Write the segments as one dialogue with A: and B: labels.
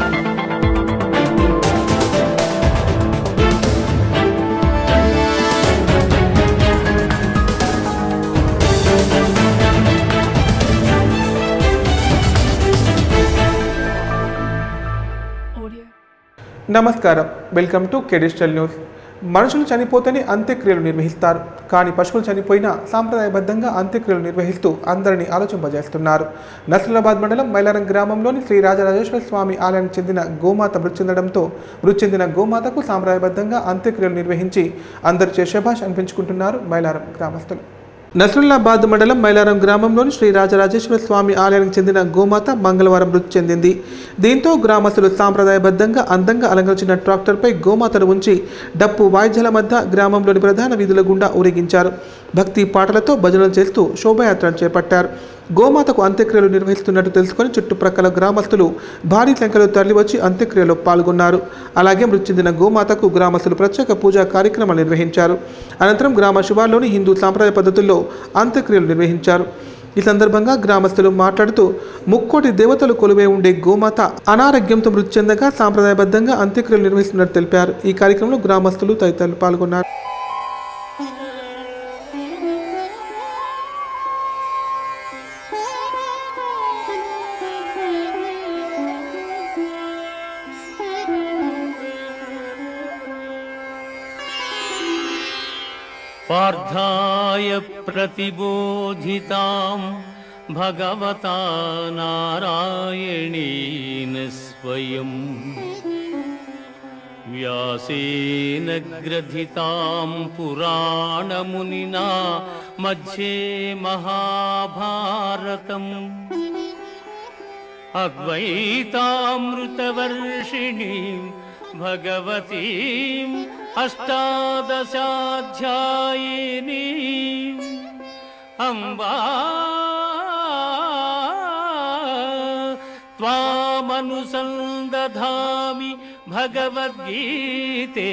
A: Audio.
B: నమస్కారం welcome to కెడిస్టల్ news మనుషులు చనిపోతేనే అంత్యక్రియలు నిర్వహిస్తారు కానీ పశువులు చెనిపోయినా సాంప్రదాయబద్ధంగా అంత్యక్రియలు నిర్వహిస్తూ అందరినీ ఆలోచింపజేస్తున్నారు నసలాబాద్ మండలం మైలారం గ్రామంలోని శ్రీ రాజరాజేశ్వర స్వామి ఆలయానికి చెందిన గోమాత మృతి చెందడంతో మృతి చెందిన గోమాతకు సాంప్రదాయబద్ధంగా అంత్యక్రియలు నిర్వహించి అందరిచే శభాష్ అనిపించుకుంటున్నారు మైలారం గ్రామస్తులు నసరుల్లాబాద్ మండలం మైలారం గ్రామంలోని శ్రీ రాజరాజేశ్వర స్వామి ఆలయానికి చెందిన గోమాత మంగళవారం మృతి చెందింది దీంతో గ్రామస్తులు సాంప్రదాయబద్ధంగా అందంగా అలంకరించిన ట్రాక్టర్పై గోమాతను ఉంచి డప్పు వాయిద్యాల మధ్య గ్రామంలోని ప్రధాన వీధుల గుండా ఊరేగించారు భక్తి పాటలతో భజనలు చేస్తూ శోభయాత్రను చేపట్టారు గోమాతకు అంత్యక్రియలు నిర్వహిస్తున్నట్టు తెలుసుకొని చుట్టుప్రక్కల గ్రామస్తులు భారీ సంఖ్యలో తరలివచ్చి అంత్యక్రియలో పాల్గొన్నారు అలాగే మృతి చెందిన గోమాతకు గ్రామస్తులు ప్రత్యేక పూజా కార్యక్రమాలు నిర్వహించారు అనంతరం గ్రామ శివార్లోని హిందూ సాంప్రదాయ పద్ధతుల్లో అంత్యక్రియలు నిర్వహించారు ఈ సందర్భంగా గ్రామస్తులు మాట్లాడుతూ ముక్కోటి దేవతలు కొలువే ఉండే గోమాత అనారోగ్యంతో మృతి చెందగా సాంప్రదాయబద్ధంగా అంత్యక్రియలు నిర్వహిస్తున్నట్టు తెలిపారు ఈ కార్యక్రమంలో గ్రామస్తులు తదితరులు పాల్గొన్నారు
C: पार्थाय प्रतिबोधितां भगवता नारायणेन स्वयम् व्यासेन ग्रथितां पुराणमुनिना मध्ये महाभारतम् अद्वैतामृतवर्षिणीं भगवतीम् अष्टादशाध्यायिनीम् अम्बा त्वामनुसन्दधामि भगवद्गीते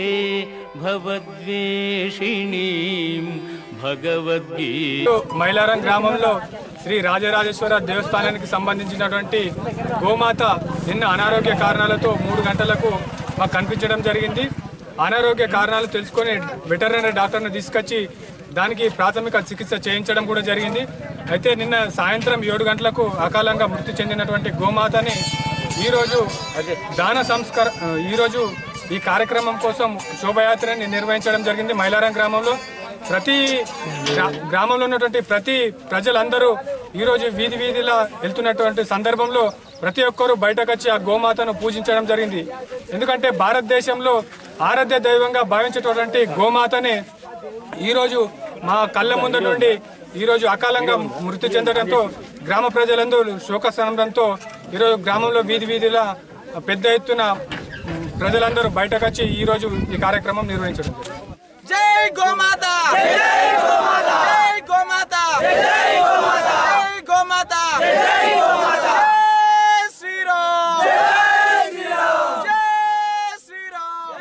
C: भवद्वेषिणीं भगवद्गीता
D: మైలారం గ్రామంలో శ్రీ రాజరాజేశ్వర దేవస్థానానికి సంబంధించినటువంటి గోమాత నిన్న అనారోగ్య కారణాలతో మూడు గంటలకు మాకు కనిపించడం జరిగింది అనారోగ్య కారణాలు తెలుసుకొని వెటర్నరీ డాక్టర్ను తీసుకొచ్చి దానికి ప్రాథమిక చికిత్స చేయించడం కూడా జరిగింది అయితే నిన్న సాయంత్రం ఏడు గంటలకు అకాలంగా మృతి చెందినటువంటి గోమాతని ఈరోజు దాన సంస్కార ఈరోజు ఈ కార్యక్రమం కోసం శోభయాత్రని నిర్వహించడం జరిగింది మైలారం గ్రామంలో ప్రతి గ్రా- గ్రామంలో ఉన్నటువంటి ప్రతి ప్రజలందరూ ఈరోజు వీధి వీధిలా వెళ్తున్నటువంటి సందర్భంలో ప్రతి ఒక్కరూ బయటకు వచ్చి ఆ గోమాతను పూజించడం జరిగింది ఎందుకంటే భారతదేశంలో ఆరాధ్య దైవంగా భావించేటటువంటి గోమాతని ఈరోజు మా కళ్ళ ముందు నుండి ఈరోజు అకాలంగా మృతి చెందడంతో గ్రామ ప్రజలందరూ శోకసనందంతో ఈరోజు గ్రామంలో వీధి వీధిలా పెద్ద ఎత్తున ప్రజలందరూ బయటకు వచ్చి ఈరోజు ఈ కార్యక్రమం నిర్వహించడం జరిగింది
E: జై గోమాత జై గోమాత జై గోమాత జై గోమాత జై గోమాత జై గోమాత జై శ్రీరామ్ జై శ్రీరామ్ జై శ్రీరామ్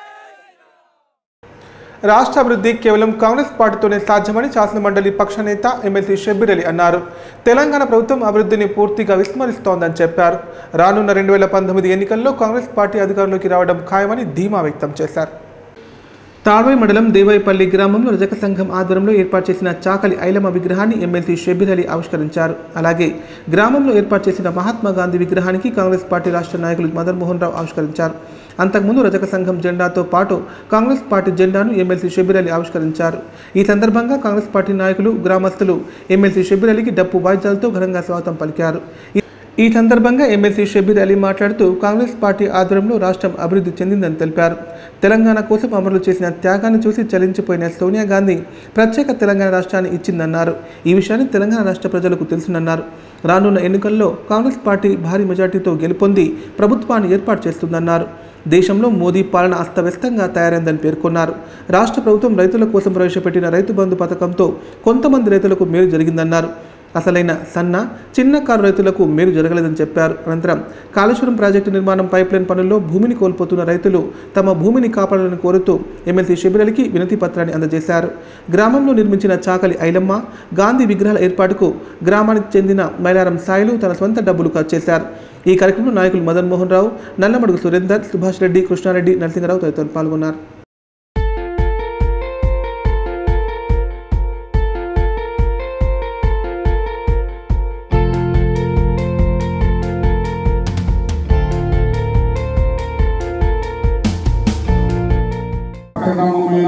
B: రాష్ట్ర అభివృద్ధి కేవలం కాంగ్రెస్ పార్టీతోనే సాధ్యమని శాసనమండలి పక్ష నేత ఎమ్మెల్సీ షబ్బీర్ అలీ అన్నారు తెలంగాణ ప్రభుత్వం అభివృద్ధిని పూర్తిగా విస్మరిస్తోందని చెప్పారు రానున్న రెండు వేల పంతొమ్మిది ఎన్నికల్లో కాంగ్రెస్ పార్టీ అధికారంలోకి రావడం ఖాయమని ధీమా వ్యక్తం చేశారు తాళ్వాయి మండలం దేవాయిపల్లి గ్రామంలో రజక సంఘం ఆధ్వర్యంలో ఏర్పాటు చేసిన చాకలి ఐలమ్మ విగ్రహాన్ని ఎమ్మెల్సీ షబీర్ అలీ ఆవిష్కరించారు అలాగే గ్రామంలో ఏర్పాటు చేసిన మహాత్మా గాంధీ విగ్రహానికి కాంగ్రెస్ పార్టీ రాష్ట్ర నాయకులు మదన్ మోహన్ రావు ఆవిష్కరించారు అంతకుముందు రజక సంఘం జెండాతో పాటు కాంగ్రెస్ పార్టీ జెండాను ఎమ్మెల్సీ షబీర్ అలీ ఆవిష్కరించారు ఈ సందర్భంగా కాంగ్రెస్ పార్టీ నాయకులు గ్రామస్తులు ఎమ్మెల్సీ షబీర్ అలీకి డప్పు వాయిద్యాలతో ఘనంగా స్వాగతం పలికారు ఈ సందర్భంగా ఎమ్మెల్సీ షబీర్ అలీ మాట్లాడుతూ కాంగ్రెస్ పార్టీ ఆధ్వర్యంలో రాష్ట్రం అభివృద్ధి చెందిందని తెలిపారు తెలంగాణ కోసం అమలు చేసిన త్యాగాన్ని చూసి చలించిపోయిన సోనియా గాంధీ ప్రత్యేక తెలంగాణ రాష్ట్రాన్ని ఇచ్చిందన్నారు ఈ విషయాన్ని తెలంగాణ రాష్ట్ర ప్రజలకు తెలుసునన్నారు రానున్న ఎన్నికల్లో కాంగ్రెస్ పార్టీ భారీ మెజార్టీతో గెలుపొంది ప్రభుత్వాన్ని ఏర్పాటు చేస్తుందన్నారు దేశంలో మోదీ పాలన అస్తవ్యస్తంగా తయారైందని పేర్కొన్నారు రాష్ట్ర ప్రభుత్వం రైతుల కోసం ప్రవేశపెట్టిన రైతు బంధు పథకంతో కొంతమంది రైతులకు మేలు జరిగిందన్నారు అసలైన సన్న చిన్న కారు రైతులకు మేలు జరగలేదని చెప్పారు అనంతరం కాళేశ్వరం ప్రాజెక్టు నిర్మాణం పైప్లైన్ పనుల్లో భూమిని కోల్పోతున్న రైతులు తమ భూమిని కాపాడాలని కోరుతూ ఎమ్మెల్సీ శబిరలికి వినతి పత్రాన్ని అందజేశారు గ్రామంలో నిర్మించిన చాకలి ఐలమ్మ గాంధీ విగ్రహాల ఏర్పాటుకు గ్రామానికి చెందిన మైలారం సాయిలు తన సొంత డబ్బులు ఖర్చు చేశారు ఈ కార్యక్రమంలో నాయకులు మదన్ మోహన్ రావు నల్లమడుగు సురేందర్ సుభాష్ రెడ్డి కృష్ణారెడ్డి నరసింహరావు తదితరులు పాల్గొన్నారు
A: గ్రామమైన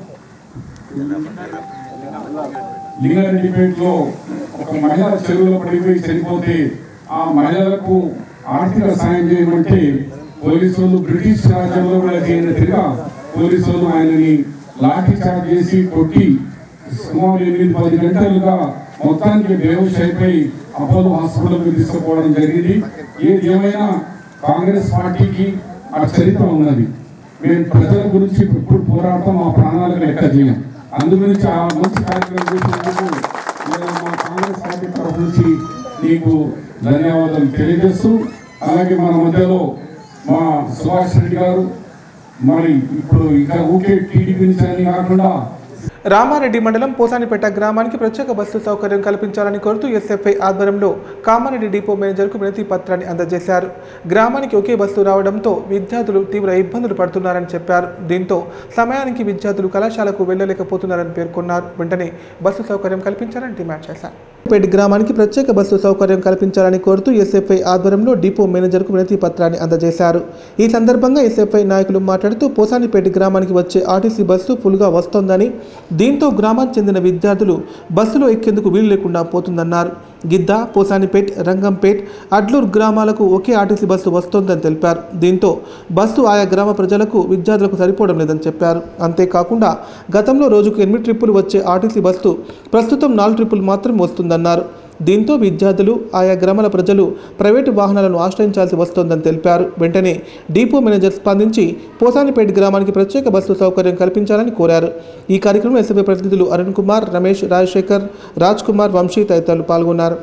A: లింగారెడ్డిపేటలో ఒక మహిళ చెరువులో పడిపోయి చనిపోతే ఆ మహిళలకు ఆర్థిక సాయం చేయమంటే పోలీసులు బ్రిటిష్ రాజ్యంలో కూడా చేయనట్టుగా పోలీసులు ఆయనని లాఠీ చార్జ్ చేసి కొట్టి సుమారు ఎనిమిది పది గంటలుగా మొత్తానికి బేహోష్ అయిపోయి అపోలో హాస్పిటల్కి తీసుకుపోవడం జరిగింది ఏది ఏమైనా కాంగ్రెస్ పార్టీకి ఆ చరిత్ర ఉన్నది మేము ప్రజల గురించి ఇప్పుడు పోరాడతాం మా ప్రాణాలకు లెక్క చేయం అందుగురించి ఆ మంచి కార్యక్రమం చేసినందుకు నేను మా కాంగ్రెస్ పార్టీ తరఫు నుంచి నీకు ధన్యవాదాలు తెలియజేస్తూ అలాగే మన మధ్యలో మా సుభాష్ రెడ్డి గారు మరి ఇప్పుడు ఇక ఊకే టీడీపీ నుంచి అని కాకుండా
B: రామారెడ్డి మండలం పోసానిపేట గ్రామానికి ప్రత్యేక బస్సు సౌకర్యం కల్పించాలని కోరుతూ ఎస్ఎఫ్ఐ ఆధ్వర్యంలో కామారెడ్డి డిపో మేనేజర్కు వినతి పత్రాన్ని అందజేశారు గ్రామానికి ఒకే బస్సు రావడంతో విద్యార్థులు తీవ్ర ఇబ్బందులు పడుతున్నారని చెప్పారు దీంతో సమయానికి విద్యార్థులు కళాశాలకు వెళ్లలేకపోతున్నారని పేర్కొన్నారు వెంటనే బస్సు సౌకర్యం కల్పించాలని డిమాండ్ చేశారు పేట గ్రామానికి ప్రత్యేక బస్సు సౌకర్యం కల్పించాలని కోరుతూ ఎస్ఎఫ్ఐ ఆధ్వర్యంలో డిపో మేనేజర్కు వినతి పత్రాన్ని అందజేశారు ఈ సందర్భంగా ఎస్ఎఫ్ఐ నాయకులు మాట్లాడుతూ పోసానిపేట గ్రామానికి వచ్చే ఆర్టీసీ బస్సు ఫుల్గా వస్తోందని దీంతో గ్రామానికి చెందిన విద్యార్థులు బస్సులో ఎక్కేందుకు వీలు లేకుండా పోతుందన్నారు గిద్ద పోసానిపేట్ రంగంపేట్ అడ్లూరు గ్రామాలకు ఒకే ఆర్టీసీ బస్సు వస్తోందని తెలిపారు దీంతో బస్సు ఆయా గ్రామ ప్రజలకు విద్యార్థులకు సరిపోవడం లేదని చెప్పారు అంతేకాకుండా గతంలో రోజుకు ఎనిమిది ట్రిప్పులు వచ్చే ఆర్టీసీ బస్సు ప్రస్తుతం నాలుగు ట్రిప్పులు మాత్రం వస్తుందన్నారు దీంతో విద్యార్థులు ఆయా గ్రామాల ప్రజలు ప్రైవేటు వాహనాలను ఆశ్రయించాల్సి వస్తోందని తెలిపారు వెంటనే డిపో మేనేజర్ స్పందించి పోసానిపేట గ్రామానికి ప్రత్యేక బస్సు సౌకర్యం కల్పించాలని కోరారు ఈ కార్యక్రమంలో ఎస్ఎఫ్ఐ ప్రతినిధులు అరుణ్ కుమార్ రమేష్ రాజశేఖర్ రాజ్ కుమార్ వంశీ తదితరులు పాల్గొన్నారు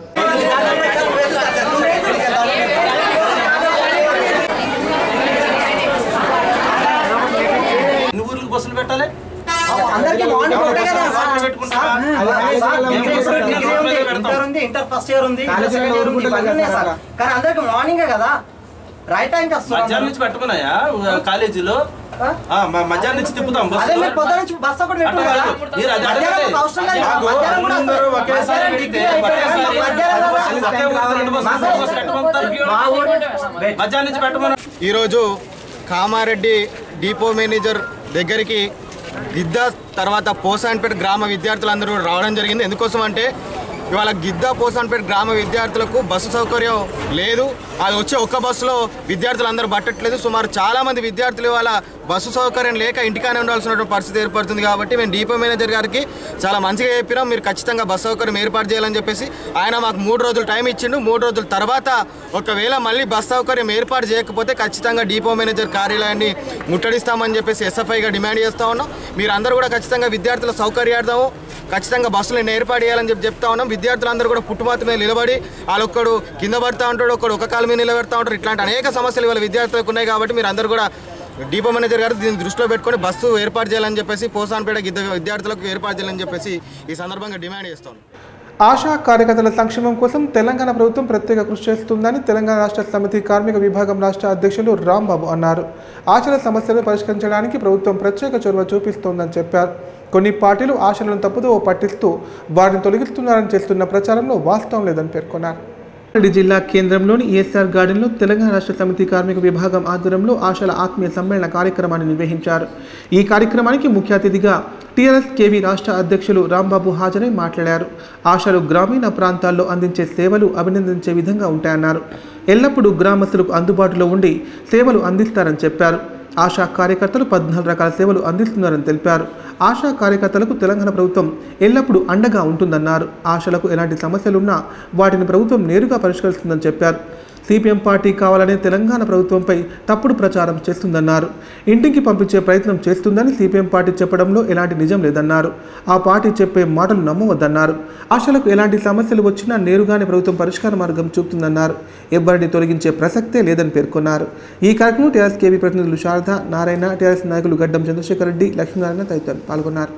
E: ఎన్ని ఊర్లకు బస్సులు పెట్టాలి
F: అందరికీ మార్నింగ్ ఒకటే కదా సార్.
E: వాటిని పెట్టుకుంటారా?
F: సార్, సార్,
E: ఏం
F: ఇంటర్
E: బస్సులు
F: ఉంది,
E: పెడతాం?
F: డిగ్రీ ఉంది, ఇంటర్ ఉంది, ఇంటర్ ఫస్ట్ ఇయర్ ఉంది ఇంటర్ సెకండ్ ఇయర్ ఉంది ఇవన్నీ ఉన్నాయి సార్ కానీ అందరికి మార్నింగే కదా రైట్ టైంకి
E: మధ్యాహ్నం
F: వస్తున్నారు
E: నుంచి పెట్టమన్నాయా కాలేజీలో ఆ, మ- మధ్యాహ్నం నుంచి తిప్పుతాం
F: అదే
E: బస్సు
F: మీరు పొద్దు నుంచి బస్ ఒకటి పెట్టు
E: అట్లా
F: కదా
E: కాదు. మీరు అది
F: మధ్యాహ్నం
E: అడగండి.
F: మాకు అవసరం లేదు
E: మాకు
F: మధ్యాహ్నం కూడా
E: అందరూ
F: వస్తుంది.
E: ఒకేసారి
F: మధ్యాహ్నం
E: పెడితే
F: డిగ్రీ అయిపోయింది.
E: ఒకేసారి
F: మధ్యాహ్నం
E: ఒకే
F: కూడా
E: ఊరికి రెండు బస్సులు, మూడు బస్సులు పెట్టమంటారు.
F: మా ఊరు
E: మధ్యాహ్నం నుంచి పెట్టమని
G: ఈరోజు కామారెడ్డి డిపో మేనేజర్ దగ్గరికి గిద్ద తర్వాత పోసాన్పేట గ్రామ విద్యార్థులందరూ కూడా రావడం జరిగింది ఎందుకోసం అంటే ఇవాళ గిద్ద పోసాన్పేట గ్రామ విద్యార్థులకు బస్సు సౌకర్యం లేదు అది వచ్చే ఒక్క బస్సులో విద్యార్థులు అందరూ పట్టట్లేదు సుమారు చాలా మంది విద్యార్థులు ఇవాళ బస్సు సౌకర్యం లేక ఇంటికానే ఉండాల్సిన పరిస్థితి ఏర్పడుతుంది కాబట్టి మేము డిపో మేనేజర్ గారికి చాలా మంచిగా చెప్పినాం మీరు ఖచ్చితంగా బస్సు సౌకర్యం ఏర్పాటు చేయాలని చెప్పేసి ఆయన మాకు మూడు రోజులు టైం ఇచ్చిండు మూడు రోజుల తర్వాత ఒకవేళ మళ్ళీ బస్ సౌకర్యం ఏర్పాటు చేయకపోతే ఖచ్చితంగా డిపో మేనేజర్ కార్యాలయాన్ని ముట్టడిస్తామని చెప్పేసి ఎస్ఎఫ్ఐగా డిమాండ్ చేస్తా ఉన్నాం మీరు అందరూ కూడా ఖచ్చితంగా విద్యార్థుల సౌకర్యార్థము ఖచ్చితంగా బస్సులను ఏర్పాటు చేయాలని చెప్పి చెప్తా ఉన్నాం విద్యార్థులందరూ కూడా పుట్టుమాత మీద నిలబడి వాళ్ళొక్కడు కింద పడతా ఉంటాడు ఒకడు ఒక కాలు మీద నిలబెడతా ఉంటారు ఇట్లాంటి అనేక సమస్యలు ఇవాళ విద్యార్థులకు ఉన్నాయి కాబట్టి మీరు అందరూ కూడా డిపో మేనేజర్ గారు దీన్ని దృష్టిలో పెట్టుకొని బస్సు ఏర్పాటు చేయాలని చెప్పేసి పోసాన్పేట గిద్ద విద్యార్థులకు ఏర్పాటు చేయాలని చెప్పేసి ఈ సందర్భంగా డిమాండ్ చేస్తాం
B: ఆశా కార్యకర్తల సంక్షేమం కోసం తెలంగాణ ప్రభుత్వం ప్రత్యేక కృషి చేస్తుందని తెలంగాణ రాష్ట్ర సమితి కార్మిక విభాగం రాష్ట్ర అధ్యక్షులు రాంబాబు అన్నారు ఆశల సమస్యలను పరిష్కరించడానికి ప్రభుత్వం ప్రత్యేక చొరవ చూపిస్తోందని చెప్పారు కొన్ని పార్టీలు ఆశలను తప్పుదో పట్టిస్తూ వారిని తొలగిస్తున్నారని చేస్తున్న ప్రచారంలో వాస్తవం లేదని పేర్కొన్నారు రంగారెడ్డి జిల్లా కేంద్రంలోని ఈఎస్ఆర్ గార్డెన్లో తెలంగాణ రాష్ట్ర సమితి కార్మిక విభాగం ఆధ్వర్యంలో ఆశల ఆత్మీయ సమ్మేళన కార్యక్రమాన్ని నిర్వహించారు ఈ కార్యక్రమానికి ముఖ్య అతిథిగా టీఆర్ఎస్ కేవీ రాష్ట్ర అధ్యక్షులు రాంబాబు హాజరై మాట్లాడారు ఆశలు గ్రామీణ ప్రాంతాల్లో అందించే సేవలు అభినందించే విధంగా ఉంటాయన్నారు ఎల్లప్పుడూ గ్రామస్తులకు అందుబాటులో ఉండి సేవలు అందిస్తారని చెప్పారు ఆశా కార్యకర్తలు పద్నాలుగు రకాల సేవలు అందిస్తున్నారని తెలిపారు ఆశా కార్యకర్తలకు తెలంగాణ ప్రభుత్వం ఎల్లప్పుడూ అండగా ఉంటుందన్నారు ఆశలకు ఎలాంటి సమస్యలున్నా వాటిని ప్రభుత్వం నేరుగా పరిష్కరిస్తుందని చెప్పారు సిపిఎం పార్టీ కావాలనే తెలంగాణ ప్రభుత్వంపై తప్పుడు ప్రచారం చేస్తుందన్నారు ఇంటికి పంపించే ప్రయత్నం చేస్తుందని సిపిఎం పార్టీ చెప్పడంలో ఎలాంటి నిజం లేదన్నారు ఆ పార్టీ చెప్పే మాటలు నమ్మవద్దన్నారు ఆశలకు ఎలాంటి సమస్యలు వచ్చినా నేరుగానే ప్రభుత్వం పరిష్కార మార్గం చూపుతుందన్నారు ఎవరిని తొలగించే ప్రసక్తే లేదని పేర్కొన్నారు ఈ కార్యక్రమంలో టీఆర్ఎస్ కేవీ ప్రతినిధులు శారద నారాయణ టీఆర్ఎస్ నాయకులు గడ్డం చంద్రశేఖర్ రెడ్డి లక్ష్మీనారాయణ తదితరులు పాల్గొన్నారు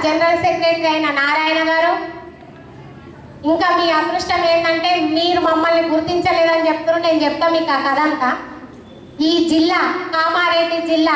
H: జనరల్ సెక్రటరీ అయిన నారాయణ గారు ఇంకా మీ అదృష్టం ఏంటంటే మీరు మమ్మల్ని గుర్తించలేదని చెప్తున్నారు నేను చెప్తా మీకు ఆ కథ అంతా ఈ జిల్లా కామారెడ్డి జిల్లా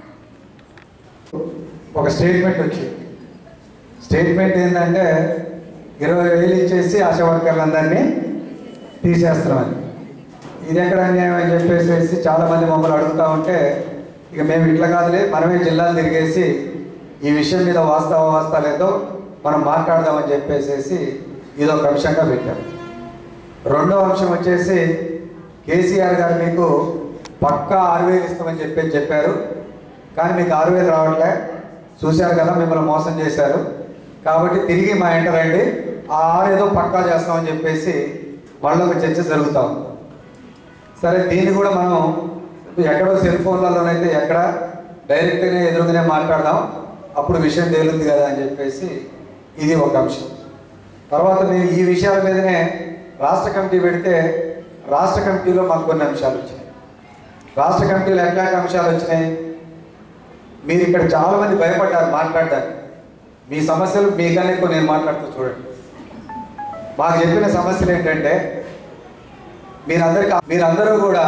I: ఒక స్టేట్మెంట్ వచ్చింది స్టేట్మెంట్ ఏంటంటే ఇరవై వేలు ఇచ్చేసి ఆశా వర్కర్లందరినీ తీసేస్తున్నామని ఇది ఎక్కడ అన్యాయం అని చెప్పేసి చాలామంది మమ్మల్ని అడుగుతూ ఉంటే ఇక మేము ఇట్లా కాదులే మనమే జిల్లాలు తిరిగేసి ఈ విషయం మీద వాస్తవ వాస్తవాలేదో మనం మాట్లాడదామని చెప్పేసి ఇది ఒక అంశంగా పెట్టాం రెండో అంశం వచ్చేసి కేసీఆర్ గారు మీకు పక్కా ఆరు వేలు ఇస్తామని చెప్పేసి చెప్పారు కానీ మీకు ఆరు వేలు రావట్లే చూశారు కదా మిమ్మల్ని మోసం చేశారు కాబట్టి తిరిగి మా ఎంటర్ రండి ఆ ఆరు ఏదో పక్కా చేస్తామని చెప్పేసి మళ్ళీ ఒక చర్చ జరుగుతాం సరే దీన్ని కూడా మనం ఎక్కడో సెల్ ఫోన్లలోనైతే ఎక్కడ డైరెక్ట్గానే ఎదురుగానే మాట్లాడదాం అప్పుడు విషయం తేలుంది కదా అని చెప్పేసి ఇది ఒక అంశం తర్వాత మేము ఈ విషయాల మీదనే రాష్ట్ర కమిటీ పెడితే రాష్ట్ర కమిటీలో మాకు కొన్ని అంశాలు వచ్చినాయి రాష్ట్ర కమిటీలో ఎట్లాంటి అంశాలు వచ్చినాయి మీరు ఇక్కడ చాలా మంది భయపడ్డారు మాట్లాడడానికి మీ సమస్యలు మీకన్నా ఎక్కువ నేను మాట్లాడుతూ చూడండి మాకు చెప్పిన సమస్యలు ఏంటంటే మీరందరికీ మీరందరూ కూడా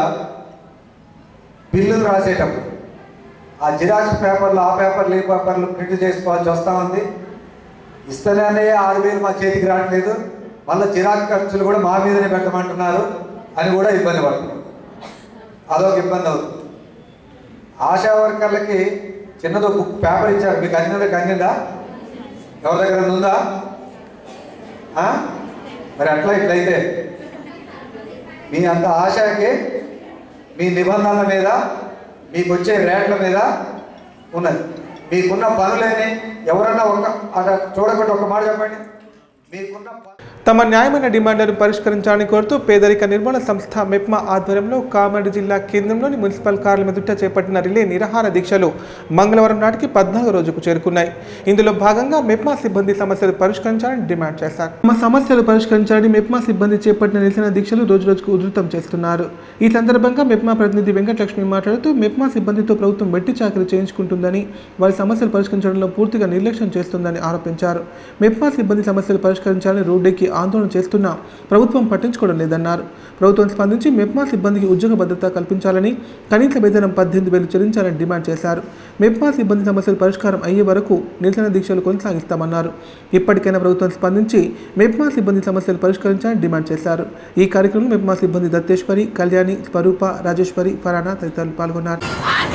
I: బిల్లులు రాసేటప్పుడు ఆ జిరాక్స్ పేపర్లు ఆ పేపర్లు ఈ పేపర్లు ప్రింట్ చేసుకోవాల్సి వస్తూ ఉంది ఇస్తేనే ఆరు వేలు మా చేతికి రావట్లేదు మళ్ళీ జిరాక్స్ ఖర్చులు కూడా మా మీదనే పెట్టమంటున్నారు అని కూడా ఇబ్బంది పడుతున్నారు అదొక ఇబ్బంది అవుతుంది ఆశా వర్కర్లకి చిన్నదో బుక్ పేపర్ ఇచ్చారు మీకు అందిందా అందిందా ఎవరి దగ్గర ఉందా ఆ? మరి అట్లా ఇట్లయితే మీ అంత ఆశకి మీ నిబంధనల మీద మీకు వచ్చే రేట్ల మీద ఉన్నది మీకున్న పనులన్నీ ఎవరన్నా ఒక అక్కడ చూడకుండా ఒక మాట చెప్పండి మీకున్న ప-
B: తమ న్యాయమైన డిమాండ్లను పరిష్కరించాలని కోరుతూ పేదరిక నిర్మూలన సంస్థ మెప్మా ఆధ్వర్యంలో కామారెడ్డి జిల్లా కేంద్రంలోని మున్సిపల్ కార్యాలయం ఎదుట చేపట్టిన రిలే నిరాహార దీక్షలు మంగళవారం నాటికి పద్నాలుగో రోజుకు చేరుకున్నాయి ఇందులో భాగంగా మెప్మా సిబ్బంది సమస్యలు పరిష్కరించాలని డిమాండ్ చేశారు తమ సమస్యలు పరిష్కరించాలని మెప్మా సిబ్బంది చేపట్టిన నిరసన దీక్షలు రోజు రోజుకు ఉధృతం చేస్తున్నారు ఈ సందర్భంగా మెప్మా ప్రతినిధి వెంకటలక్ష్మి మాట్లాడుతూ మెప్మా సిబ్బందితో ప్రభుత్వం వెట్టి చాకరీ చేయించుకుంటుందని వారి సమస్యలు పరిష్కరించడంలో పూర్తిగా నిర్లక్ష్యం చేస్తుందని ఆరోపించారు మెప్మా సిబ్బంది సమస్యలు పరిష్కరించాలని రోడ్డెక్కి ఆందోళన చేస్తున్నా ప్రభుత్వం పట్టించుకోవడం లేదన్నారు ప్రభుత్వం స్పందించి మెప్మా సిబ్బందికి ఉద్యోగ భద్రత కల్పించాలని కనీస వేతనం పద్దెనిమిది వేలు చెల్లించాలని డిమాండ్ చేశారు మెప్మా సిబ్బంది సమస్యలు పరిష్కారం అయ్యే వరకు నిరసన దీక్షలు కొనసాగిస్తామన్నారు ఇప్పటికైనా ప్రభుత్వం స్పందించి మెప్మా సిబ్బంది సమస్యలు పరిష్కరించాలని డిమాండ్ చేశారు ఈ కార్యక్రమంలో మెప్మా సిబ్బంది దత్తేశ్వరి కళ్యాణి స్వరూప రాజేశ్వరి ఫరానా తదితరులు పాల్గొన్నారు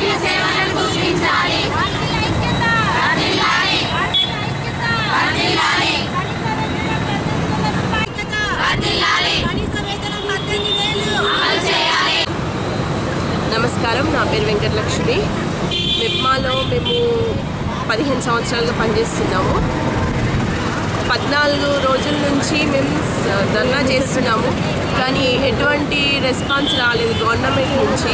J: నమస్కారం నా పేరు వెంకటలక్ష్మి మిప్మాలో మేము పదిహేను సంవత్సరాలుగా పనిచేస్తున్నాము పద్నాలుగు రోజుల నుంచి మేము స- ధర్నా చేస్తున్నాము కానీ ఎటువంటి రెస్పాన్స్ రాలేదు గవర్నమెంట్ నుంచి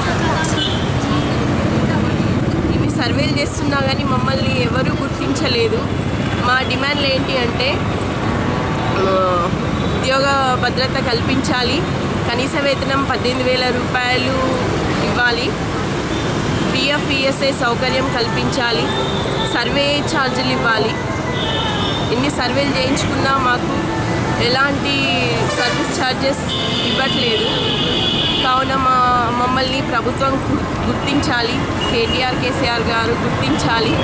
J: ఇవి సర్వేలు చేస్తున్నా కానీ మమ్మల్ని ఎవరు గుర్తించలేదు మా డిమాండ్లు ఏంటి అంటే ఆ, ఉద్యోగ భద్రత కల్పించాలి కనీస వేతనం పద్దెనిమిది వేల రూపాయలు ఇవ్వాలి పిఎఫ్ ఈఎస్ఐ సౌకర్యం కల్పించాలి సర్వే ఛార్జీలు ఇవ్వాలి ఎన్ని సర్వేలు చేయించుకున్నా మాకు ఎలాంటి సర్వీస్ ఛార్జెస్ ఇవ్వట్లేదు కావున మా మమ్మల్ని ప్రభుత్వం గు- గుర్తించాలి కేటీఆర్ కేసీఆర్ గారు గుర్తించాలి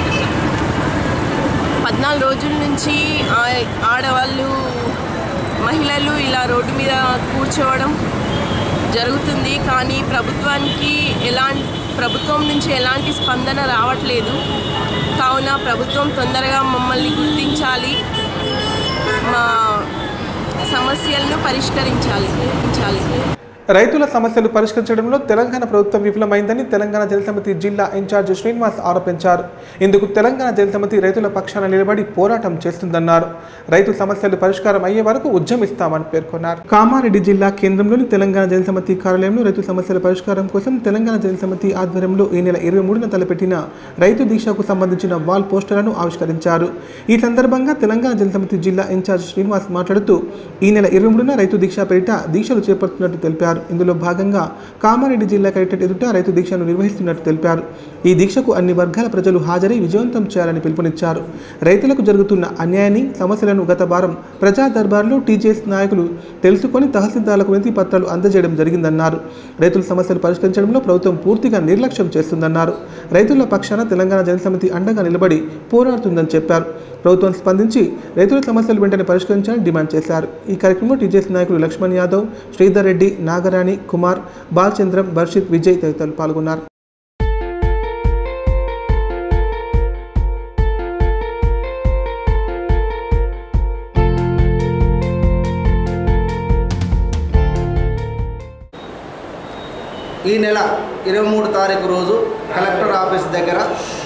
J: పద్నాలుగు రోజుల నుంచి ఆ- ఆడవాళ్ళు మహిళలు ఇలా రోడ్డు మీద కూర్చోవడం జరుగుతుంది కానీ ప్రభుత్వానికి ఎలాంటి ప్రభుత్వం నుంచి ఎలాంటి స్పందన రావట్లేదు కావున ప్రభుత్వం తొందరగా మమ్మల్ని గుర్తించాలి మా సమస్యలను పరిష్కరించాలి ఉంచాలి
B: రైతుల సమస్యలు పరిష్కరించడంలో తెలంగాణ ప్రభుత్వం విఫలమైందని తెలంగాణ జలసమితి జిల్లా ఇన్ఛార్జ్ శ్రీనివాస్ ఆరోపించారు ఇందుకు తెలంగాణ జలసమితి రైతుల పక్షాన నిలబడి పోరాటం చేస్తుందన్నారు రైతు సమస్యలు పరిష్కారం అయ్యే వరకు ఉద్యమిస్తామని పేర్కొన్నారు కామారెడ్డి జిల్లా కేంద్రంలోని తెలంగాణ జలసమితి కార్యాలయంలో రైతు సమస్యల పరిష్కారం కోసం తెలంగాణ జలసమితి ఆధ్వర్యంలో ఈ నెల ఇరవై మూడున తలపెట్టిన రైతు దీక్షకు సంబంధించిన వాల్ పోస్టర్లను ఆవిష్కరించారు ఈ సందర్భంగా తెలంగాణ జలసమితి జిల్లా ఇన్ఛార్జ్ శ్రీనివాస్ మాట్లాడుతూ ఈ నెల ఇరవై మూడున రైతు దీక్ష పేరిట దీక్షలు చేపడుతున్నట్టు తెలిపారు చేశారు ఇందులో భాగంగా కామారెడ్డి జిల్లా కలెక్టరేట్ ఎదుట రైతు దీక్షను నిర్వహిస్తున్నట్టు తెలిపారు ఈ దీక్షకు అన్ని వర్గాల ప్రజలు హాజరై విజయవంతం చేయాలని పిలుపునిచ్చారు రైతులకు జరుగుతున్న అన్యాయాన్ని సమస్యలను గత వారం ప్రజా దర్బార్లో టీజేఎస్ నాయకులు తెలుసుకొని తహసీల్దార్లకు వినతి పత్రాలు అందజేయడం జరిగిందన్నారు రైతుల సమస్యలు పరిష్కరించడంలో ప్రభుత్వం పూర్తిగా నిర్లక్ష్యం చేస్తుందన్నారు రైతుల పక్షాన తెలంగాణ జనసమితి అండగా నిలబడి పోరాడుతుందని చెప్పారు ప్రభుత్వం స్పందించి రైతుల సమస్యలు వెంటనే పరిష్కరించాలని డిమాండ్ చేశారు ఈ కార్యక్రమంలో టీజేఎస్ నాయకులు లక్ష్మణ్ యాదవ్ శ్రీధర్ రెడ్డి నాగరాణి కుమార్ బాలచంద్రం బర్షిత్ విజయ్ తదితరులు పాల్గొన్నారు
E: ఈ నెల ఇరవై మూడు తారీఖు రోజు కలెక్టర్ ఆఫీస్ దగ్గర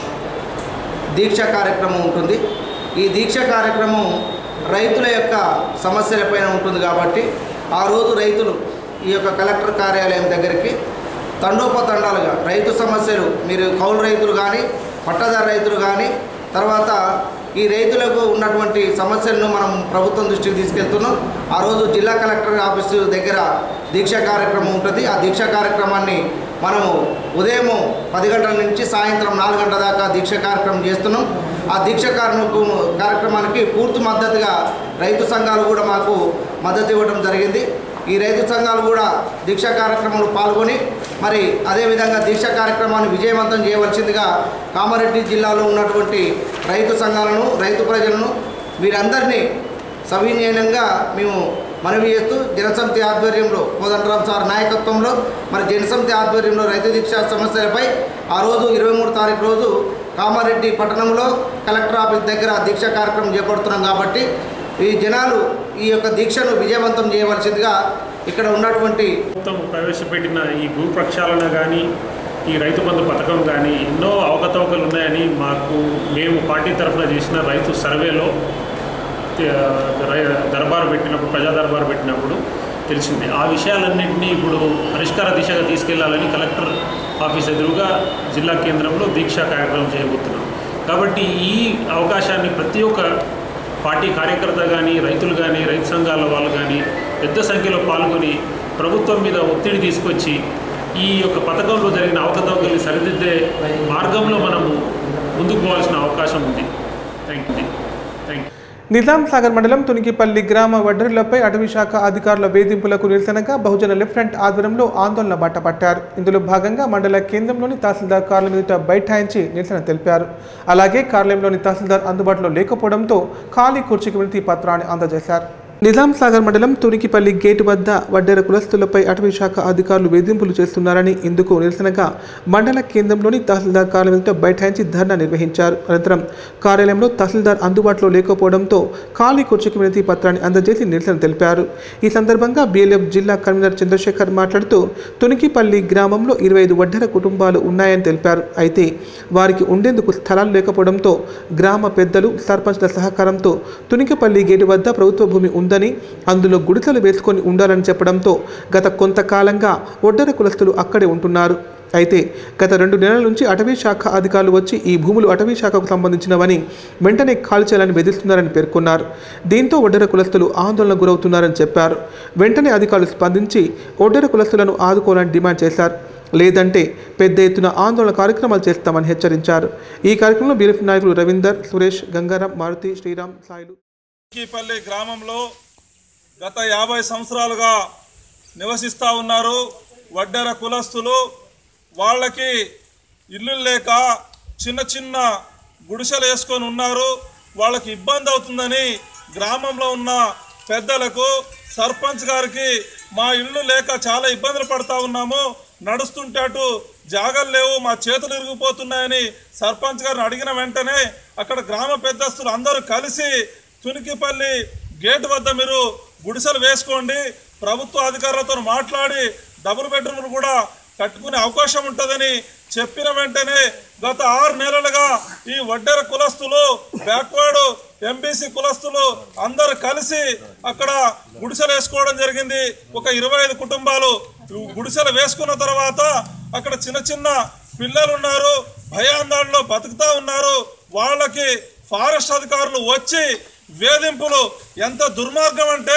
E: దీక్ష కార్యక్రమం ఉంటుంది ఈ దీక్ష కార్యక్రమం రైతుల యొక్క సమస్యలపైన ఉంటుంది కాబట్టి ఆ రోజు రైతులు ఈ యొక్క కలెక్టర్ కార్యాలయం దగ్గరికి తండోపతండాలుగా రైతు సమస్యలు మీరు కౌలు రైతులు కానీ పట్టదారు రైతులు కానీ తర్వాత ఈ రైతులకు ఉన్నటువంటి సమస్యలను మనం ప్రభుత్వం దృష్టికి తీసుకెళ్తున్నాం ఆ రోజు జిల్లా కలెక్టర్ ఆఫీసు దగ్గర దీక్ష కార్యక్రమం ఉంటుంది ఆ దీక్ష కార్యక్రమాన్ని మనము ఉదయం పది గంటల నుంచి సాయంత్రం నాలుగు గంటల దాకా దీక్ష కార్యక్రమం చేస్తున్నాం ఆ దీక్ష కార్యక్రమం కార్యక్రమానికి పూర్తి మద్దతుగా రైతు సంఘాలు కూడా మాకు మద్దతు ఇవ్వడం జరిగింది ఈ రైతు సంఘాలు కూడా దీక్ష కార్యక్రమంలో పాల్గొని మరి అదేవిధంగా దీక్ష కార్యక్రమాన్ని విజయవంతం చేయవలసిందిగా కామారెడ్డి జిల్లాలో ఉన్నటువంటి రైతు సంఘాలను రైతు ప్రజలను వీరందరినీ సవినీయంగా మేము మనవి చేస్తూ జనసమితి ఆధ్వర్యంలో కోదండరాం సార్ నాయకత్వంలో మరి జనసమితి ఆధ్వర్యంలో రైతు దీక్ష సమస్యలపై ఆ రోజు ఇరవై మూడు తారీఖు రోజు కామారెడ్డి పట్టణంలో కలెక్టర్ ఆఫీస్ దగ్గర దీక్ష కార్యక్రమం చేపడుతున్నాం కాబట్టి ఈ జనాలు ఈ యొక్క దీక్షను విజయవంతం చేయవలసిందిగా ఇక్కడ ఉన్నటువంటి
K: ప్రభుత్వం ప్రవేశపెట్టిన ఈ భూ ప్రక్షాళన కానీ ఈ రైతు బంధు పథకం కానీ ఎన్నో అవకతవకలు ఉన్నాయని మాకు మేము పార్టీ తరఫున చేసిన రైతు సర్వేలో తే- రై- దర్బారు పెట్టినప్పుడు ప్రజా దర్బారు పెట్టినప్పుడు తెలిసింది ఆ విషయాలన్నింటినీ ఇప్పుడు పరిష్కార దిశగా తీసుకెళ్లాలని కలెక్టర్ ఆఫీస్ ఎదురుగా జిల్లా కేంద్రంలో దీక్షా కార్యక్రమం చేయబోతున్నాం కాబట్టి ఈ అవకాశాన్ని ప్రతి ఒక్క పార్టీ కార్యకర్త కానీ రైతులు కానీ రైతు సంఘాల వాళ్ళు కానీ పెద్ద సంఖ్యలో పాల్గొని ప్రభుత్వం మీద ఒత్తిడి తీసుకొచ్చి ఈ యొక్క పథకంలో జరిగిన అవకతవకల్ని సరిదిద్దే మార్గంలో మనము ముందుకు పోవాల్సిన అవకాశం ఉంది thank you thank you
B: Nizam Sagar మండలం తునికిపల్లి గ్రామ వడ్డరులపై అటవీ శాఖ అధికారుల వేధింపులకు నిరసనగా బహుజన లెఫ్ట్ ఫ్రంట్ ఆధ్వర్యంలో ఆందోళన బాటపట్టారు ఇందులో భాగంగా మండల కేంద్రంలోని తహసీల్దార్ కార్యాలయం ఎదుట బైఠాయించి నిరసన తెలిపారు అలాగే కార్యాలయంలోని తహసీల్దార్ అందుబాటులో లేకపోవడంతో ఖాళీ కుర్చీకి వినతి పత్రాన్ని అందజేశారు నిజాం సాగర్ మండలం తునికిపల్లి గేటు వద్ద వడ్డెర కులస్తులపై అటవీ శాఖ అధికారులు వేధింపులు చేస్తున్నారని ఇందుకు నిరసనగా మండల కేంద్రంలోని తహసీల్దార్ కార్యాలయం ఎదుట బైఠాయించి ధర్నా నిర్వహించారు అనంతరం కార్యాలయంలో తహసీల్దార్ అందుబాటులో లేకపోవడంతో ఖాళీ కుర్చీకి వినతి పత్రాన్ని అందజేసి నిరసన తెలిపారు ఈ సందర్భంగా బీఎల్ఎఫ్ జిల్లా కన్వీనర్ చంద్రశేఖర్ మాట్లాడుతూ తునికిపల్లి గ్రామంలో ఇరవై ఐదు వడ్డెర కుటుంబాలు ఉన్నాయని తెలిపారు అయితే వారికి ఉండేందుకు స్థలాలు లేకపోవడంతో గ్రామ పెద్దలు సర్పంచ్ల సహకారంతో తునికిపల్లి గేటు వద్ద ప్రభుత్వ భూమి ఉందని అందులో గుడిసెలు వేసుకొని ఉండాలని చెప్పడంతో గత కొంతకాలంగా ఒడ్డర కులస్తులు అక్కడే ఉంటున్నారు అయితే గత రెండు నెలల నుంచి అటవీ శాఖ అధికారులు వచ్చి ఈ భూములు అటవీ శాఖకు సంబంధించినవని వెంటనే ఖాళీ చేయాలని బెదిరిస్తున్నారని పేర్కొన్నారు దీంతో ఒడ్డర కులస్తులు ఆందోళనకు గురవుతున్నారని చెప్పారు వెంటనే అధికారులు స్పందించి ఒడ్డర కులస్తులను ఆదుకోవాలని డిమాండ్ చేశారు లేదంటే పెద్ద ఎత్తున ఆందోళన కార్యక్రమాలు చేస్తామని హెచ్చరించారు ఈ కార్యక్రమంలో బీఎఫ్ నాయకులు రవీందర్ సురేష్ గంగారాం మారుతి శ్రీరామ్ సాయిలు
L: కీపల్లి గ్రామంలో గత యాభై సంవత్సరాలుగా నివసిస్తూ ఉన్నారు వడ్డెర కులస్తులు వాళ్ళకి ఇల్లు లేక చిన్న చిన్న గుడిసెలు వేసుకొని ఉన్నారు వాళ్ళకి ఇబ్బంది అవుతుందని గ్రామంలో ఉన్న పెద్దలకు సర్పంచ్ గారికి మా ఇల్లు లేక చాలా ఇబ్బందులు పడతా ఉన్నాము నడుస్తుంటే అటు జాగలు లేవు మా చేతులు ఇరిగిపోతున్నాయని సర్పంచ్ గారిని అడిగిన వెంటనే అక్కడ గ్రామ పెద్దస్తులు అందరూ కలిసి తునికిపల్లి గేట్ వద్ద మీరు గుడిసెలు వేసుకోండి ప్రభుత్వ అధికారులతో మాట్లాడి డబుల్ బెడ్రూమ్లు కూడా కట్టుకునే అవకాశం ఉంటుందని చెప్పిన వెంటనే గత ఆరు నెలలుగా ఈ వడ్డెర కులస్తులు బ్యాక్వర్డ్ ఎంబీసీ కులస్తులు అందరు కలిసి అక్కడ గుడిసెలు వేసుకోవడం జరిగింది ఒక ఇరవై ఐదు కుటుంబాలు గుడిసెలు వేసుకున్న తర్వాత అక్కడ చిన్న చిన్న పిల్లలు ఉన్నారు భయాందోళనలో బతుకుతా ఉన్నారు వాళ్ళకి ఫారెస్ట్ అధికారులు వచ్చి వేధింపులు ఎంత దుర్మార్గం అంటే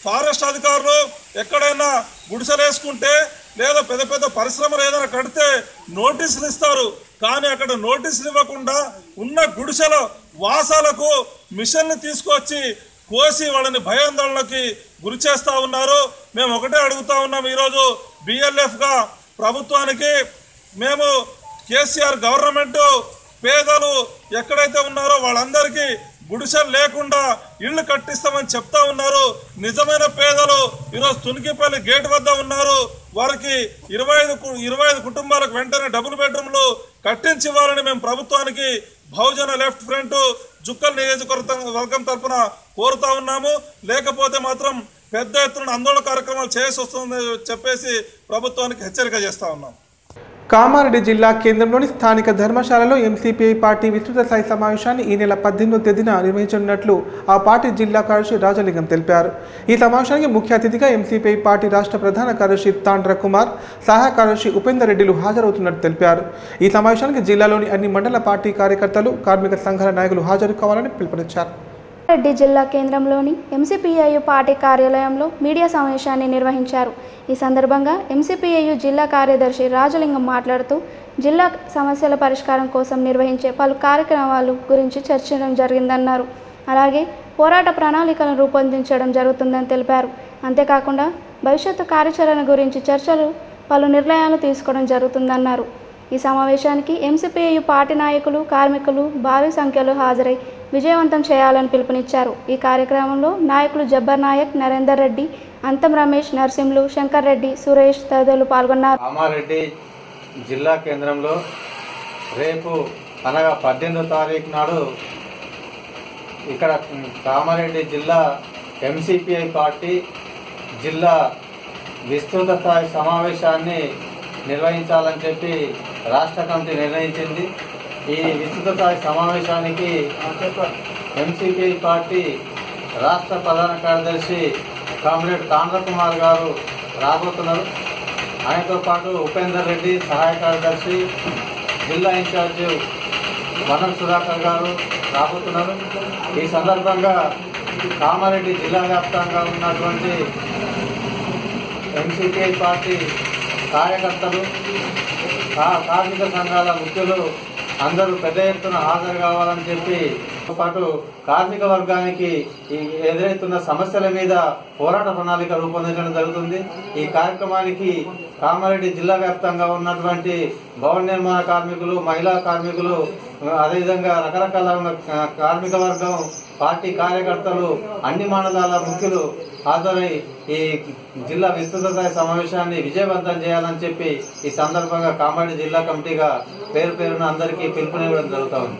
L: ఫారెస్ట్ అధికారులు ఎక్కడైనా గుడిసెలు వేసుకుంటే లేదా పెద్ద పెద్ద పరిశ్రమలు ఏదైనా కడితే నోటీసులు ఇస్తారు కానీ అక్కడ నోటీసులు ఇవ్వకుండా ఉన్న గుడిసెల వాసాలకు మిషన్ని తీసుకొచ్చి కోసి వాళ్ళని భయాందోళనకి గురి చేస్తూ ఉన్నారు మేము ఒకటే అడుగుతా ఉన్నాం ఈరోజు బిఎల్ఎఫ్గా ప్రభుత్వానికి మేము కేసీఆర్ గవర్నమెంట్ పేదలు ఎక్కడైతే ఉన్నారో వాళ్ళందరికీ గుడిసెలు లేకుండా ఇళ్ళు కట్టిస్తామని చెప్తా ఉన్నారు నిజమైన పేదలు ఈరోజు తునికిపల్లి గేట్ వద్ద ఉన్నారు వారికి ఇరవై ఐదు కు- ఇరవై ఐదు కుటుంబాలకు వెంటనే డబుల్ బెడ్రూమ్లు కట్టించి ఇవ్వాలని మేము ప్రభుత్వానికి బహుజన లెఫ్ట్ ఫ్రంట్ జుక్కల్ నియోజకవర్గం వర్గం తరపున కోరుతా ఉన్నాము లేకపోతే మాత్రం పెద్ద ఎత్తున ఆందోళన కార్యక్రమాలు చేయాల్సి వస్తుందని చెప్పేసి ప్రభుత్వానికి హెచ్చరిక చేస్తా ఉన్నాం
B: కామారెడ్డి జిల్లా కేంద్రంలోని స్థానిక ధర్మశాలలో ఎంసీపీఐ పార్టీ విస్తృత స్థాయి సమావేశాన్ని ఈ నెల పద్దెనిమిదో తేదీన నిర్వహించనున్నట్లు ఆ పార్టీ జిల్లా కార్యదర్శి రాజలింగం తెలిపారు ఈ సమావేశానికి ముఖ్య అతిథిగా ఎంసీపీఐ పార్టీ రాష్ట్ర ప్రధాన కార్యదర్శి తాండ్ర కుమార్ సహాయ కార్యదర్శి ఉపేందర్ రెడ్డిలు హాజరవుతున్నట్టు తెలిపారు ఈ సమావేశానికి జిల్లాలోని అన్ని మండల పార్టీ కార్యకర్తలు కార్మిక సంఘాల నాయకులు హాజరు కావాలని పిలుపునిచ్చారు
M: రెడ్డి జిల్లా కేంద్రంలోని ఎంసీపీఐయు పార్టీ కార్యాలయంలో మీడియా సమావేశాన్ని నిర్వహించారు ఈ సందర్భంగా ఎంసీపీఐయు జిల్లా కార్యదర్శి రాజలింగం మాట్లాడుతూ జిల్లా సమస్యల పరిష్కారం కోసం నిర్వహించే పలు కార్యక్రమాలు గురించి చర్చించడం జరిగిందన్నారు అలాగే పోరాట ప్రణాళికలను రూపొందించడం జరుగుతుందని తెలిపారు అంతేకాకుండా భవిష్యత్తు కార్యాచరణ గురించి చర్చలు పలు నిర్ణయాలు తీసుకోవడం జరుగుతుందన్నారు ఈ సమావేశానికి ఎంసీపీఐయు పార్టీ నాయకులు కార్మికులు భారీ సంఖ్యలో హాజరై విజయవంతం చేయాలని పిలుపునిచ్చారు ఈ కార్యక్రమంలో నాయకులు జబ్బర్ నాయక్ నరేందర్ రెడ్డి అంతం రమేష్ నర్సింహులు శంకర్ రెడ్డి సురేష్ తదితరులు పాల్గొన్నారు
N: కామారెడ్డి జిల్లా కేంద్రంలో రేపు అనగా పద్దెనిమిదో తారీఖు నాడు ఇక్కడ కామారెడ్డి జిల్లా ఎంసీపీఐ పార్టీ జిల్లా విస్తృత స్థాయి సమావేశాన్ని నిర్వహించాలని చెప్పి రాష్ట్ర కమిటీ నిర్ణయించింది ఈ విస్తృత స్థాయి సమావేశానికి ఎంసీపీ పార్టీ రాష్ట్ర ప్రధాన కార్యదర్శి కామ్రేడ్ తాండ్ర కుమార్ గారు రాబోతున్నారు ఆయనతో పాటు ఉపేందర్ రెడ్డి సహాయ కార్యదర్శి జిల్లా ఇన్ఛార్జ్ వనం సుధాకర్ గారు రాబోతున్నారు ఈ సందర్భంగా కామారెడ్డి జిల్లా వ్యాప్తంగా ఉన్నటువంటి ఎంసీపీఐ పార్టీ కార్యకర్తలు కా- కార్మిక సంఘాల ముఖ్యులు అందరూ పెద్ద ఎత్తున హాజరు కావాలని చెప్పి తో పాటు కార్మిక వర్గానికి ఈ ఎదురవుతున్న సమస్యల మీద పోరాట ప్రణాళిక రూపొందించడం జరుగుతుంది ఈ కార్యక్రమానికి కామారెడ్డి జిల్లా వ్యాప్తంగా ఉన్నటువంటి భవన నిర్మాణ కార్మికులు మహిళా కార్మికులు అదేవిధంగా రకరకాల ఉన్న కార్మిక వర్గం పార్టీ కార్యకర్తలు అన్ని మండలాల ముఖ్యులు హాజరై ఈ జిల్లా విస్తృత స్థాయి సమావేశాన్ని విజయవంతం చేయాలని చెప్పి ఈ సందర్భంగా కామారెడ్డి జిల్లా కమిటీగా పేరు పేరున అందరికీ పిలుపునివ్వడం జరుగుతా ఉంది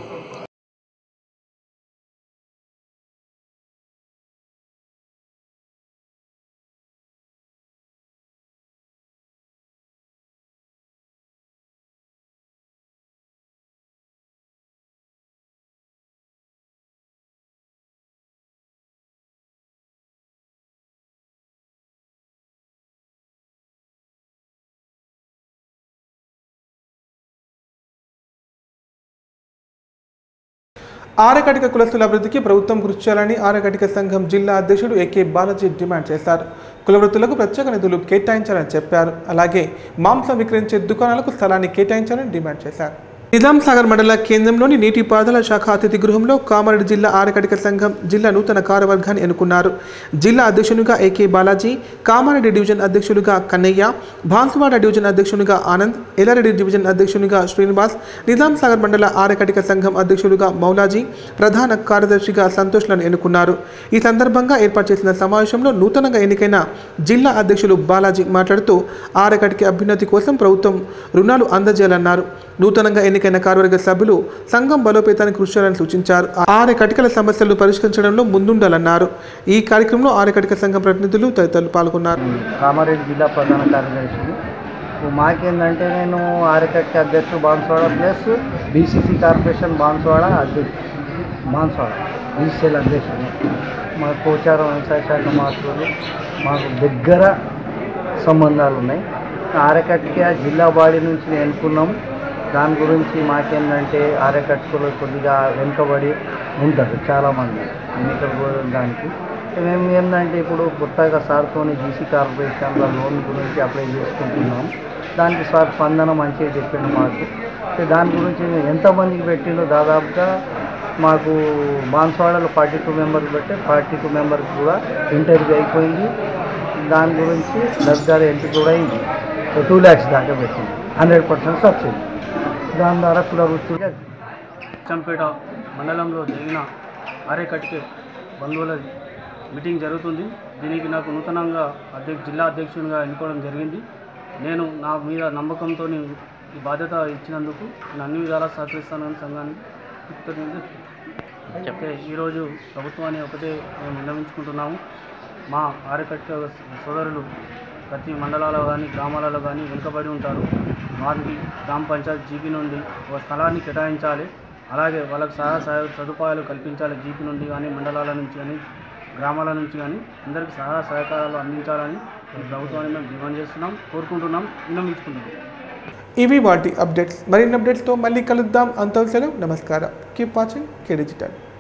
B: ఆరకటిక కులస్తుల అభివృద్ధికి ప్రభుత్వం కృషి చేయాలని ఆరకటిక సంఘం జిల్లా అధ్యక్షుడు ఏకే బాలాజీ డిమాండ్ చేశారు కులవృత్తులకు ప్రత్యేక నిధులు కేటాయించాలని చెప్పారు అలాగే మాంసం విక్రయించే దుకాణాలకు స్థలాన్ని కేటాయించాలని డిమాండ్ చేశారు నిజాం సాగర్ మండల కేంద్రంలోని నీటిపారుదల శాఖ అతిథి గృహంలో కామారెడ్డి జిల్లా ఆరకటిక సంఘం జిల్లా నూతన కార్యవర్గాన్ని ఎన్నుకున్నారు జిల్లా అధ్యక్షునిగా ఏకే బాలాజీ కామారెడ్డి డివిజన్ అధ్యక్షులుగా కన్నయ్య బాన్సువాడ డివిజన్ అధ్యక్షునిగా ఆనంద్ ఎల్లారెడ్డి డివిజన్ అధ్యక్షునిగా శ్రీనివాస్ నిజాం సాగర్ మండల ఆరకటిక సంఘం అధ్యక్షులుగా మౌలాజీ ప్రధాన కార్యదర్శిగా సంతోష్లను ఎన్నుకున్నారు ఈ సందర్భంగా ఏర్పాటు చేసిన సమావేశంలో నూతనంగా ఎన్నికైన జిల్లా అధ్యక్షులు బాలాజీ మాట్లాడుతూ ఆరకటికి అభ్యున్నతి కోసం ప్రభుత్వం రుణాలు అందజేయాలన్నారు నూతనంగా ఎన్నికైన కార్యవర్గ సభ్యులు సంఘం బలోపేతానికి కృషి చేయాలని సూచించారు ఆరే కటికల సమస్యలను పరిష్కరించడంలో ముందుండాలన్నారు ఈ కార్యక్రమంలో ఆరే కటిక సంఘం ప్రతినిధులు తదితరులు పాల్గొన్నారు
O: కామారెడ్డి జిల్లా ప్రధాన కార్యదర్శిని మాకేందంటే నేను ఆరకట్టి అధ్యక్షుడు Banswada plus BCC corporation Banswada అధ్యక్షుడు బాన్స్వాడ బీసీఎల్ అధ్యక్షుడు మా కోచారం వ్యవసాయ శాఖ మార్పులు మాకు దగ్గర సంబంధాలు ఉన్నాయి ఆరకట్టికి ఆ జిల్లా బాడీ నుంచి నేను ఎన్నుకున్నాం దాని గురించి మాకేందంటే ఆరకట్టుకులు కొద్దిగా వెనుకబడి ఉంటారు చాలామంది ఎన్నికలు కూడా దానికి మేము ఏంటంటే ఇప్పుడు కొత్తగా సార్తోని జీసీ కార్పొరేషన్లో లోన్ గురించి అప్లై చేసుకుంటున్నాం దానికి సార్ స్పందన మంచిగా చెప్పిండు మాకు అయితే దాని గురించి ఎంతమందికి పెట్టిండో దాదాపుగా మాకు బాన్స్వాడలో ఫార్టీ టూ మెంబర్స్ పెట్టి ఫార్టీ టూ మెంబర్స్ కూడా ఇంటర్వ్యూ అయిపోయింది దాని గురించి లబ్ధారు ఎంట్రీ కూడా అయింది టూ ల్యాక్స్ దాకా పెట్టింది హండ్రెడ్ పర్సెంట్ సబ్సిడీ దాని ద్వారా కుల వృత్తిగా
P: చంపేట మండలంలో జరిగిన ఆరేకట్కే బంధువుల మీటింగ్ జరుగుతుంది దీనికి నాకు నూతనంగా అధ్యక్ష జిల్లా అధ్యక్షునిగా ఎన్నుకోవడం జరిగింది నేను నా మీద నమ్మకంతో ఈ బాధ్యత ఇచ్చినందుకు నేను అన్ని విధాలా సహకరిస్తానని సంఘానికి కృతజ్ఞతలు చెప్తే ఈరోజు ప్రభుత్వాన్ని ఒకటే మేము విన్నవించుకుంటున్నాము మా ఆరేకట్క సోదరులు ప్రతి మండలాల్లో కానీ గ్రామాలలో కానీ వెనుకబడి ఉంటారు వారికి గ్రామ పంచాయతీ జీపీ నుండి ఒక స్థలాన్ని కేటాయించాలి అలాగే వాళ్ళకి సహాయ సహాయ సదుపాయాలు కల్పించాలి జీపీ నుండి కానీ మండలాల నుంచి కానీ గ్రామాల నుంచి కానీ అందరికీ సహాయ సహకారాలు అందించాలని ప్రభుత్వాన్ని మేము డిమాండ్ చేస్తున్నాం కోరుకుంటున్నాం విన్నవించుకుంటున్నాం
B: ఇవి వాటి అప్డేట్స్ మరిన్ని అప్డేట్స్తో మళ్ళీ కలుద్దాం అంతవరకు సెలవు నమస్కారం కీప్ వాచింగ్ కే డిజిటల్